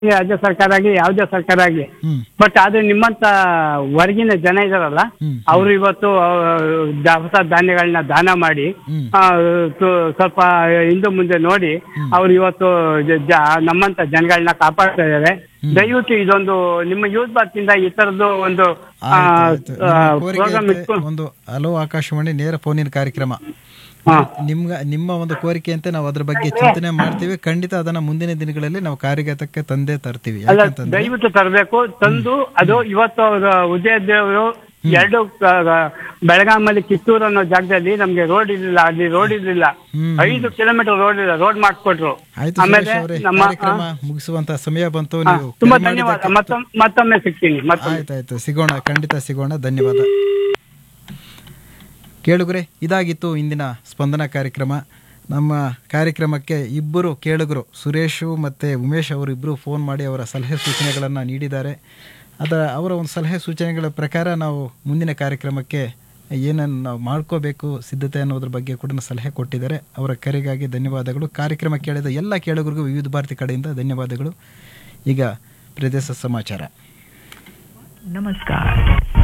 ರಾಜ್ಯ ಸರ್ಕಾರ ಆಗಲಿ ಯಾವುದೇ ಸರ್ಕಾರ ಆಗಲಿ ಹ್ಮ್ ಬಟ್ ಆದ್ರೆ ನಿಮ್ಮಂತ ಹೊರಗಿನ ಜನ ಇದಾರಲ್ಲ ಹ್ಮ್. ಅವರು ಇವತ್ತು ಆ, ದವಸ ಧಾನ್ಯಗಳನ್ನ ದಾನ ಮಾಡಿ ಹ್ಮ್. ಆ, ತು- ಸ್ವಲ್ಪ ಹಿಂದೆ ಮುಂದೆ ನೋಡಿ ಅವ್ರು ಇವತ್ತು ಜ- ಜ- ನಮ್ಮಂತ ಜನಗಳನ್ನ ಕಾಪಾಡ್ತಾ ಇದ್ದಾರೆ ದಯವಿಟ್ಟು ಇದೊಂದು ನಿಮ್ಮ ಯೂತ್ ಬಾಕ್ಸಿಂದ ಈ ತರದ್ದು ಒಂದು ಆಯ್ತು, ಆಯ್ತು. ನಿಮ್ಮ ಕೋರಿಕೆ ಪ್ರೋಗ್ರಾಮ್ ಅಂತೆ ಇಟ್ಕೊಂಡು ಒಂದು ಹಲೋ ಆಕಾಶವಾಣಿ ನೇರ ಫೋನಿನ ಕಾರ್ಯಕ್ರಮ ಹಾ ನಿಮ್ಗ ನಿಮ್ಮ ಒಂದು ಕೋರಿಕೆಯಂತೆ ನಾವು ಅದ್ರ ಬಗ್ಗೆ ಚಿಂತನೆ ಮಾಡ್ತೀವಿ ಖಂಡಿತ ಅದನ್ನ ಮುಂದಿನ ದಿನಗಳಲ್ಲಿ ನಾವು ಕಾರ್ಯಗತಕ್ಕೆ ತಂದೆ ತರ್ತೀವಿ ಅಲ್ಲ ಯಾಕಂತಂದ್ರೆ ದಯವಿಟ್ಟು ತರಬೇಕು ತಂದು ಅದು ಇವತ್ತು ಅವ್ರ ಉದಯ ದೇವರು ಎರಡು ಬೆಳಗಾಮಲ್ಲಿ ಕಿತ್ತೂರು ಅನ್ನೋ ಜಾಗದಲ್ಲಿ ನಮ್ಗೆ ರೋಡ್ ಇರ್ಲಿಲ್ಲ ಅಲ್ಲಿ ರೋಡ್ ಇರ್ಲಿಲ್ಲ ಹ್ಮ್. ಐದು ಕಿಲೋಮೀಟರ್ ರೋಡ್ ಇಲ್ಲ ರೋಡ್ ಮಾಡಿಸ್ಕೊಟ್ರು ಆಯ್ತು ಆಮೇಲೆ ಸುರೇಶ್ ಅವರೇ ನಮ್ಮ ಕಾರ್ಯಕ್ರಮ ಮುಗಿಸುವಂತ ಸಮಯ ಬಂತು ಹಾ, ನೀವು ತುಂಬಾ ಕರೆ ಧನ್ಯವಾದ ಮಾಡಿದ್ದಕ್ಕೆ- ಮತ್ತೊಮ್ಮೆ ಮತ್ತೊಮ್ಮೆ ಸಿಗ್ತೀನಿ ಮತ್ತೊಮ್ಮೆ ಆಯ್ತಾಯ್ತು ಸಿಗೋಣ ಖಂಡಿತ ಸಿಗೋಣ ಧನ್ಯವಾದ ಕೇಳುಗರೆ ಇದಾಗಿತ್ತು ಇಂದಿನ ಸ್ಪಂದನ ಕಾರ್ಯಕ್ರಮ ನಮ್ಮ ಕಾರ್ಯಕ್ರಮಕ್ಕೆ ಇಬ್ಬರು ಕೇಳುಗರು ಸುರೇಶು ಮತ್ತು ಉಮೇಶ್ ಅವರಿಬ್ಬರು ಫೋನ್ ಮಾಡಿ ಅವರ ಸಲಹೆ ಸೂಚನೆಗಳನ್ನು ನೀಡಿದ್ದಾರೆ ಅದರ ಅವರ ಒಂದು ಸಲಹೆ ಸೂಚನೆಗಳ ಪ್ರಕಾರ ನಾವು ಮುಂದಿನ ಕಾರ್ಯಕ್ರಮಕ್ಕೆ ಏನನ್ನು ನಾವು ಮಾಡ್ಕೋಬೇಕು ಸಿದ್ಧತೆ ಅನ್ನೋದ್ರ ಬಗ್ಗೆ ಕೂಡ ಸಲಹೆ ಕೊಟ್ಟಿದ್ದಾರೆ ಅವರ ಕರೆಗಾಗಿ ಧನ್ಯವಾದಗಳು ಕಾರ್ಯಕ್ರಮ ಕೇಳಿದ ಎಲ್ಲ ಕೇಳುಗರಿಗೂ ವಿವಿಧ ಭಾರತಿ ಕಡೆಯಿಂದ ಧನ್ಯವಾದಗಳು ಈಗ ಪ್ರದೇಶ ಸಮಾಚಾರ नमस्कार